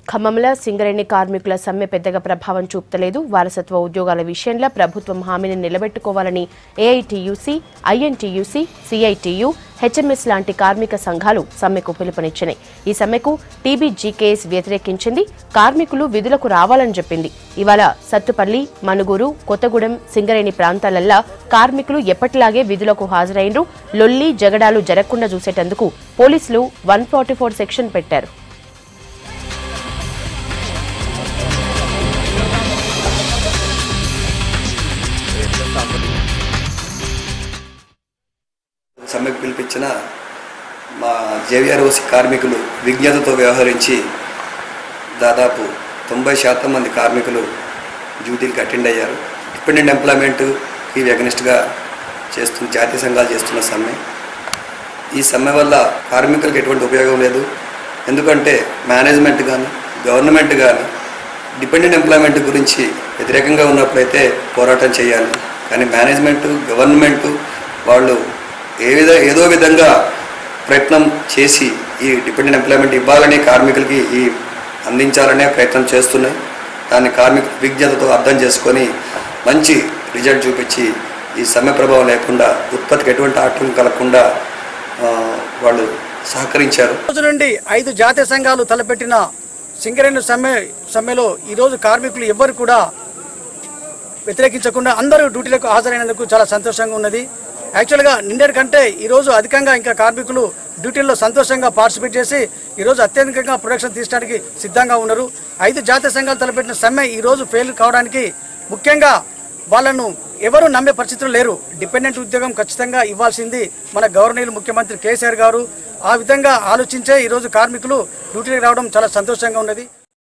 ఖమ్మంలో సింగరేణి కార్మికుల సమ్మె పెద్దగా ప్రభావం చూపుతలేదు వారసత్వ ఉద్యోగాల విషయంలో ప్రభుత్వం హామీని నిలబెట్టుకోవాలని ఏఐటీయూసీ ఐఎన్టీయూసీ సిఐటియు హెచ్ఎంఎస్ లాంటి కార్మిక సంఘాలు సమ్మెకు పిలుపునిచ్చినాయి ఈ సమ్మెకు టీబీజీకేఎస్ వ్యతిరేకించింది కార్మికులు విధులకు రావాలని చెప్పింది ఇవాళ సత్తుపల్లి మనుగూరు కొత్తగూడెం సింగరేణి ప్రాంతాలల్లా కార్మికులు ఎప్పటిలాగే విధులకు హాజరైనరు లొల్లి జగడాలు జరగకుండా చూసేటందుకు పోలీసులు వన్ సెక్షన్ పెట్టారు సమ్మెకు పిలిపించిన మా జేవిఆర్ఓసి కార్మికులు విజ్ఞతతో వ్యవహరించి దాదాపు తొంభై శాతం మంది కార్మికులు డ్యూటీలకు అటెండ్ అయ్యారు డిపెండెంట్ ఎంప్లాయ్మెంట్కి వెగనిస్ట్గా చేస్తున్న జాతీయ సంఘాలు చేస్తున్న సమ్మె ఈ సమ్మె వల్ల కార్మికులకు ఎటువంటి ఉపయోగం లేదు ఎందుకంటే మేనేజ్మెంట్ కానీ గవర్నమెంట్ కానీ డిపెండెంట్ ఎంప్లాయ్మెంట్ గురించి వ్యతిరేకంగా ఉన్నప్పుడైతే పోరాటం చేయాలి కానీ మేనేజ్మెంట్ గవర్నమెంట్ వాళ్ళు ఏ విధ ఏదో విధంగా ప్రయత్నం చేసి ఈ డిపెండెంట్ ఎంప్లాయ్మెంట్ ఇవ్వాలని కార్మికులకి ఈ అందించాలనే ప్రయత్నం చేస్తున్నాయి దాన్ని కార్మిక విజ్ఞతతో అర్థం చేసుకొని మంచి రిజల్ట్ చూపించి ఈ సమ్మె ప్రభావం లేకుండా ఉత్పత్తికి ఎటువంటి ఆటంకం కలగకుండా ఆ, వాళ్ళు సహకరించారు రోజు నుండి ఐదు జాతీయ సంఘాలు తలపెట్టిన సింగరేణి సమ్మె సమ్మెలో ఈరోజు కార్మికులు ఎవ్వరు కూడా వ్యతిరేకించకుండా అందరూ డ్యూటీలకు హాజరైనందుకు చాలా సంతోషంగా ఉన్నది యాక్చువల్గా నిన్నటి కంటే ఈరోజు అధికంగా ఇంకా కార్మికులు డ్యూటీల్లో సంతోషంగా పార్టిసిపేట్ చేసి ఈరోజు అత్యధికంగా ప్రొడక్షన్ తీసడానికి సిద్ధంగా ఉన్నారు ఐదు జాతీయ సంఘాలు తలపెట్టిన సమ్మె ఈరోజు ఫెయిల్ కావడానికి ముఖ్యంగా వాళ్ళను ఎవరు నమ్మే పరిస్థితులు లేరు డిపెండెంట్ ఉద్యోగం ఖచ్చితంగా ఇవ్వాల్సింది మన గవర్నర్ ముఖ్యమంత్రి కేసీఆర్ గారు ఆ విధంగా ఆలోచించే ఈరోజు కార్మికులు డ్యూటీకి రావడం చాలా సంతోషంగా ఉన్నది